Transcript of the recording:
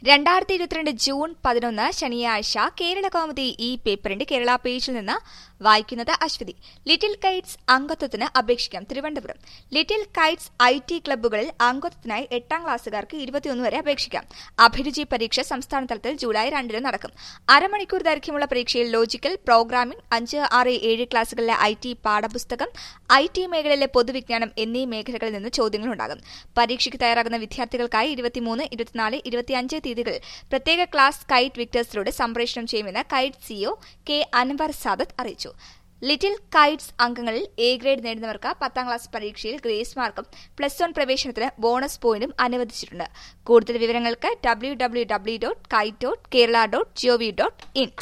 രണ്ടായിരത്തി ഇരുപത്തിരണ്ട് ജൂൺ പതിനൊന്ന് ശനിയാഴ്ച കേരള കൗമുദി ഈ പേപ്പറിന്റെ കേരള പേജിൽ നിന്ന് വായിക്കുന്നത് അശ്വതി ലിറ്റിൽ കൈറ്റ്സ് അംഗത്വത്തിന് അപേക്ഷിക്കാം Thiruvananthapuram Little Kites I T ക്ലബ്ബുകളിൽ അംഗത്വത്തിനായി എട്ടാം ക്ലാസ്സുകാർക്ക് ഇരുപത്തിയൊന്ന് വരെ അപേക്ഷിക്കാം അഭിരുചി പരീക്ഷ സംസ്ഥാന തലത്തിൽ ജൂലൈ രണ്ടിന് നടക്കും അരമണിക്കൂർ ദൈർഘ്യമുള്ള പരീക്ഷയിൽ ലോജിക്കൽ പ്രോഗ്രാമിംഗ് അഞ്ച് ആറ് ഏഴ് ക്ലാസ്സുകളിലെ ഐ ടി പാഠപുസ്തകം ഐ ടി മേഖലയിലെ പൊതുവിജ്ഞാനം എന്നീ മേഖലകളിൽ നിന്ന് ചോദ്യങ്ങളുണ്ടാകും പരീക്ഷയ്ക്ക് തയ്യാറാകുന്ന വിദ്യാർത്ഥികൾക്കായി ഇരുപത്തിമൂന്ന് ഇരുപത്തിനാല് ഇരുപത്തിയഞ്ച് തീയതികളിൽ പ്രത്യേക ക്ലാസ് കൈറ്റ് വിക്ടേഴ്സിലൂടെ സംപ്രേഷണം ചെയ്യുമെന്ന് KITE CEO K Anvar Sadath അറിയിച്ചു ലിറ്റിൽ കൈറ്റ്സ് അംഗങ്ങളിൽ എ ഗ്രേഡ് നേടുന്നവർക്ക് പത്താം ക്ലാസ് പരീക്ഷയിൽ ഗ്രേസ് മാർക്കും പ്ലസ് വൺ പ്രവേശനത്തിന് ബോണസ് പോയിന്റും അനുവദിച്ചിട്ടുണ്ട് കൂടുതൽ വിവരങ്ങൾക്ക് W W W dot kite dot Kerala dot G O V dot in